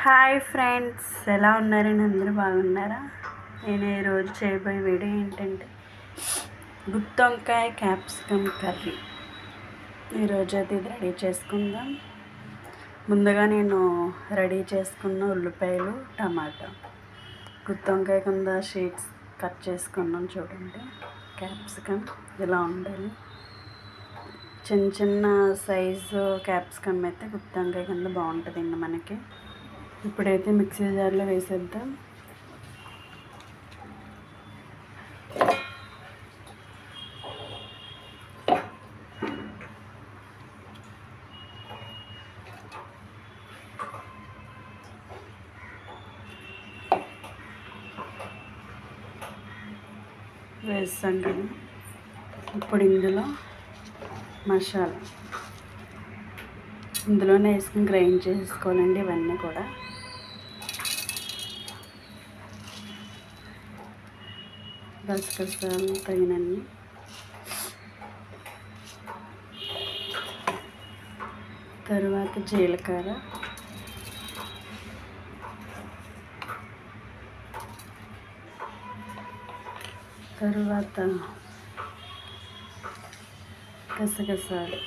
hi friends ఎలా ఉన్నారండి అందరూ బాగున్నారా నేను ఈరోజు చేయబోయే వీడియో ఏంటంటే గుత్తి వంకాయ క్యాప్సికమ్ కర్రీ ఈరోజు అయితే ఇది రెడీ చేసుకుందాం ముందుగా నేను రెడీ చేసుకున్న ఉల్లిపాయలు టమాటా గుత్తి వంకాయ కింద షీట్స్ కట్ చేసుకున్నాం చూడండి క్యాప్సికమ్ ఇలా ఉండాలి చిన్న చిన్న సైజు క్యాప్సికమ్ అయితే గుత్తి వంకాయ కింద బాగుంటుందండి మనకి ఇప్పుడైతే మిక్సీ జార్లో వేసేద్దాం వేస్తాం కదా ఇప్పుడు ఇందులో మసాలా ఇందులోనే వేసుకుని గ్రైండ్ చేసుకోవాలండి ఇవన్నీ కూడా గసగసాలు తగినన్ని తరువాత జీలకర్ర తరువాత గసగసాలు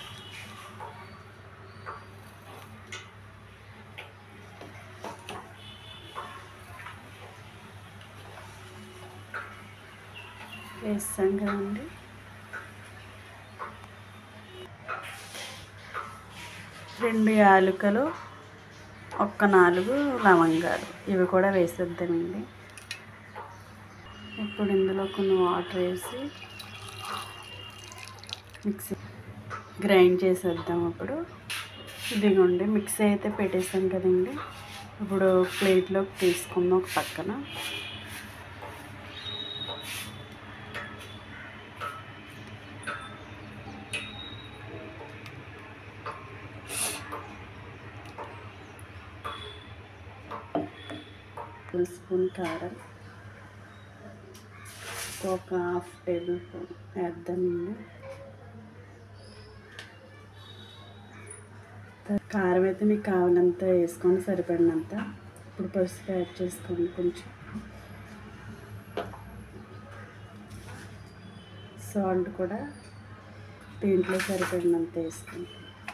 వేస్తాం కదండి రెండు యాలకులు ఒక్క నాలుగు లవంగాలు ఇవి కూడా వేసేద్దామండి ఇప్పుడు ఇందులో కొన్ని వాటర్ వేసి మిక్సీ గ్రైండ్ చేసేద్దాం ఇప్పుడు ఇదిగోండి మిక్సీ అయితే పెట్టేసాం కదండి ఇప్పుడు ప్లేట్లోకి తీసుకుందాం ఒక పక్కన టేబుల్ స్పూన్ కారం ఒక హాఫ్ టేబుల్ స్పూన్ వేద్దామండి కారం అయితే మీకు కావాలంత వేసుకొని సరిపడినంత ఇప్పుడు పసుపు యాడ్ చేసుకోండి కొంచెం సాల్ట్ కూడా దీంట్లో సరిపడినంత వేసుకోండి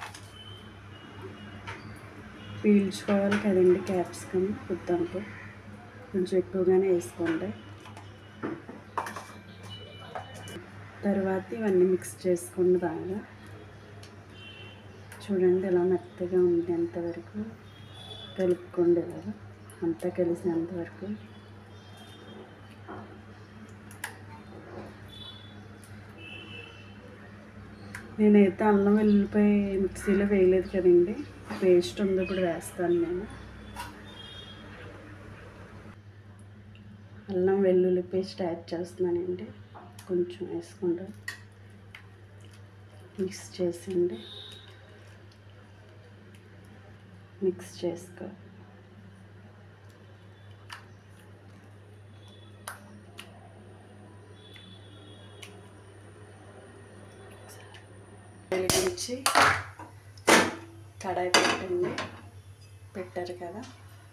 పీల్చుకోవాలి కదండి క్యాప్సికమ్ కుద్దాంకు కొంచెం ఎక్కువగానే వేసుకోండి తర్వాత ఇవన్నీ మిక్స్ చేసుకోండి బాగా చూడండి ఎలా మెత్తగా ఉంది అంతవరకు కలుపుకోండి ఇలాగా అంతా కలిసినంతవరకు నేనైతే అల్లం వెల్లుల్లిపాయ మిక్సీలో వేయలేదు కదండి పేస్ట్ ఉంది ఇప్పుడు వేస్తాను నేను అల్లం వెల్లుల్లి పేస్ట్ యాడ్ చేస్తున్నానండి కొంచెం వేసుకుంటా మిక్స్ చేసిండి మిక్స్ చేసుకో వెలిగించి కడాయి పెట్టండి పెట్టారు కదా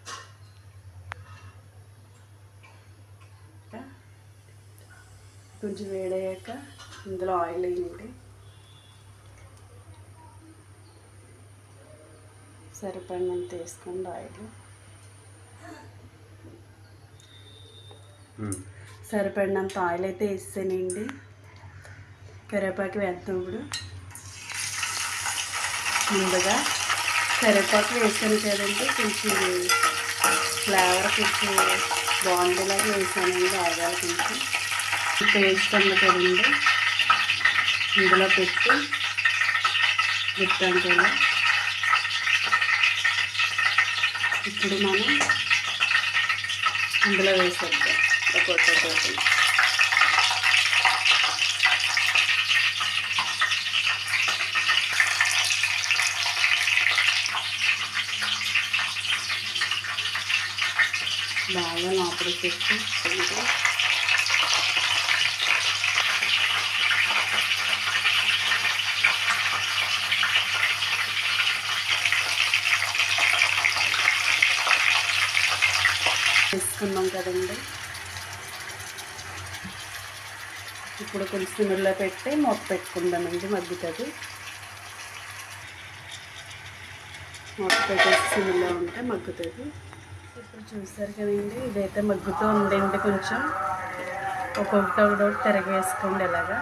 కొంచెం వేడయ్యాక ఇందులో ఆయిల్ వేయండి సరిపడినంత వేసుకోండి ఆయిల్ సరిపడినంత ఆయిల్ అయితే వేసానండి కరివేపాకు వేద్దాం ఇప్పుడు ముందుగా కరివేపాకు వేసాను కదండి కొంచెం ఫ్లేవర్ కొంచెం బాగుండేలాగా వేసానండి ఆగాలి కొంచెం పేస్ట్ ఉంది కదండి ఇందులో పెట్టి గుత్తాను కదా ఇప్పుడు మనం ఇందులో వేసేద్దాం ఒక్కొక్కటి బాగా లోపల పెట్టి వేసుకున్నాం కదండి ఇప్పుడు కొంచెం సిమ్లో పెట్టి మూత పెట్టుకుందామండి మగ్గుతుంది మూత పెట్టేసి సిమ్లో ఉంటే మగ్గుతుంది ఇప్పుడు చూసారు కదండి ఇదైతే మగ్గుతూ ఉందండి కొంచెం ఒక్కొక్కటి ఒకటి తిరగేసుకోండి ఇలాగా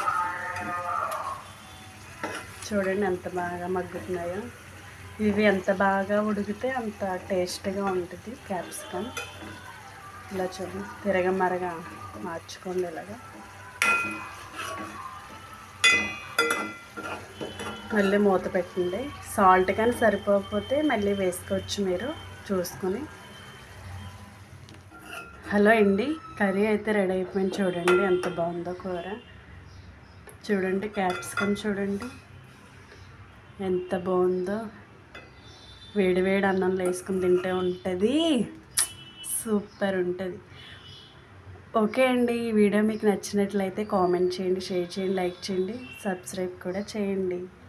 చూడండి ఎంత బాగా మగ్గుతున్నాయో ఇవి ఎంత బాగా ఉడికితే అంత టేస్ట్గా ఉంటుంది క్యాప్సికమ్ ఇలా చూడండి తిరగమరగా మార్చుకోండి ఇలాగా మళ్ళీ మూత పెట్టండి సాల్ట్ కానీ సరిపోకపోతే మళ్ళీ వేసుకోవచ్చు మీరు చూసుకొని హలో అండి కర్రీ అయితే రెడీ అయిపోయింది చూడండి ఎంత బాగుందో కూర చూడండి క్యాప్సికమ్ చూడండి ఎంత బాగుందో వేడి వేడి అన్నంలో వేసుకుని తింటే ఉంటుంది సూపర్ ఉంటుంది ఓకే అండి ఈ వీడియో మీకు నచ్చినట్లయితే కామెంట్ చేయండి షేర్ చేయండి లైక్ చేయండి సబ్స్క్రైబ్ కూడా చేయండి